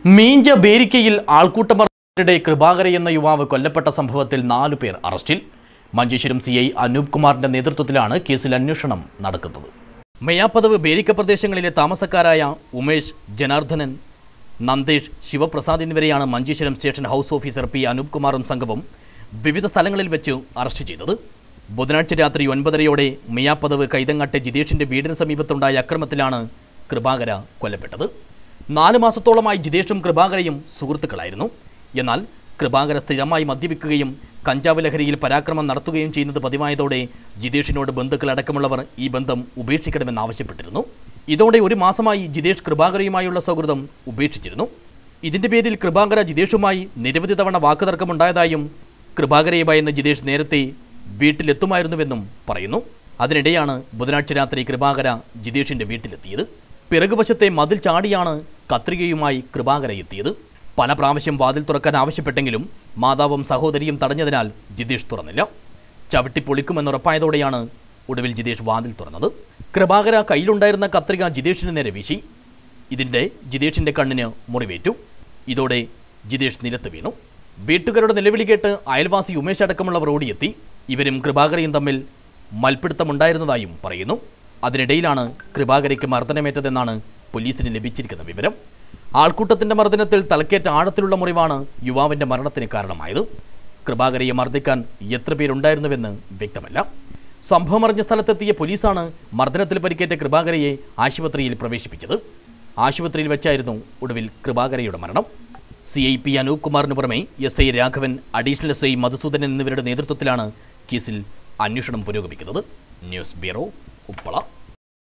മീഞ്ച ബേരിക്കയിൽ ആൾക്കൂട്ടമർദ്ദത്തിനിടെ കൃപാകര എന്ന യുവാവ് കൊല്ലപ്പെട്ട സംഭവത്തിൽ നാലു പേർ അറസ്റ്റിൽ മഞ്ചേശ്വരം സി ഐ അനൂപ് കുമാറിന്റെ നേതൃത്വത്തിലാണ് കേസിൽ അന്വേഷണം നടക്കുന്നത് മെയ്യാപ്പതവ് ബേരിക്ക പ്രദേശങ്ങളിലെ താമസക്കാരായ ഉമേഷ് ജനാർദ്ദനൻ നന്ദേഷ് ശിവപ്രസാദ് എന്നിവരെയാണ് Manjeshwaram station house officer P Anoop കുമാറും സംഘവും വിവിധ സ്ഥലങ്ങളിൽ വെച്ച് അറസ്റ്റ് ചെയ്തത് ബുധനാഴ്ച രാത്രി ഒൻപതരയോടെ മെയ്യാപ്പതവ് കൈതങ്ങാട്ടെ ജിതേഷിന്റെ വീടിന് സമീപത്തുണ്ടായ അക്രമത്തിലാണ് കൃപാകര കൊല്ലപ്പെട്ടത് നാല് മാസത്തോളമായി ജിതേഷും കൃപാകരയും സുഹൃത്തുക്കളായിരുന്നു എന്നാൽ കൃപാകര സ്ഥിരമായി മദ്യപിക്കുകയും കഞ്ചാവ് ലഹരിയിൽ പരാക്രമം നടത്തുകയും ചെയ്യുന്നത് പതിവായതോടെ ജിതേഷിനോട് ബന്ധുക്കളടക്കമുള്ളവർ ഈ ബന്ധം ഉപേക്ഷിക്കണമെന്നാവശ്യപ്പെട്ടിരുന്നു ഇതോടെ ഒരു മാസമായി ജിതേഷ് കൃപാകരയുമായുള്ള സൗഹൃദം ഉപേക്ഷിച്ചിരുന്നു ഇതിന്റെ പേരിൽ കൃപാകര ജിതേഷുമായി നിരവധി തവണ വാക്കുതർക്കമുണ്ടായതായും കൃപാകരയെ ഭയന്ന് ജിതേഷ് നേരത്തെ വീട്ടിലെത്തുമായിരുന്നുവെന്നും പറയുന്നു അതിനിടെയാണ് ബുധനാഴ്ച രാത്രി കൃപാകര ജിതേഷിന്റെ വീട്ടിലെത്തിയത് പിറകുവശത്തെ മതിൽ ചാടിയാണ് കത്രികയുമായി കൃപാകര എത്തിയത് പല പ്രാവശ്യം വാതിൽ തുറക്കാൻ ആവശ്യപ്പെട്ടെങ്കിലും മാതാവും സഹോദരിയും തടഞ്ഞതിനാൽ ജിതേഷ് തുറന്നില്ല ചവിട്ടി പൊളിക്കുമെന്നുറപ്പായതോടെയാണ് ഒടുവിൽ ജിതേഷ് വാതിൽ തുറന്നത് കൃപാകര കയ്യിലുണ്ടായിരുന്ന കത്രിക ജിതേഷിന് നേരെ വീശി ഇതിൻ്റെ ജിതേഷിന്റെ കണ്ണിന് മുറിവേറ്റു ഇതോടെ ജിതേഷ് നിലത്ത് വീണു വീട്ടുകാരുടെ നിലവിളി കേട്ട് അയൽവാസി ഉമേഷ് അടക്കമുള്ളവർ ഓടിയെത്തി ഇവരും കൃപാകരയും തമ്മിൽ മൽപ്പിടുത്തമുണ്ടായിരുന്നതായും പറയുന്നു അതിനിടയിലാണ് കൃപാകരയ്ക്ക് മർദ്ദനമേറ്റതെന്നാണ് പോലീസിന് ലഭിച്ചിരിക്കുന്ന വിവരം ആൾക്കൂട്ടത്തിന്റെ മർദ്ദനത്തിൽ തലക്കേറ്റ ആഴത്തിലുള്ള മുറിവാണ് യുവാവിന്റെ മരണത്തിന് കാരണമായത് കൃപാകരയെ മർദ്ദിക്കാൻ എത്ര പേരുണ്ടായിരുന്നുവെന്ന് വ്യക്തമല്ല സംഭവമറിഞ്ഞ സ്ഥലത്തെത്തിയ പോലീസാണ് മർദ്ദനത്തിൽ പരിക്കേറ്റ കൃപാകരയെ ആശുപത്രിയിൽ പ്രവേശിപ്പിച്ചത് ആശുപത്രിയിൽ വെച്ചായിരുന്നു ഒടുവിൽ കൃപാകരയുടെ മരണം സി ഐ പി അനൂപ് കുമാറിന് പുറമെ S I Raghavan additional S I Madhusoodanan എന്നിവരുടെ നേതൃത്വത്തിലാണ് കേസിൽ അന്വേഷണം പുരോഗമിക്കുന്നത് ന്യൂസ് ബ്യൂറോ ഉപ്പള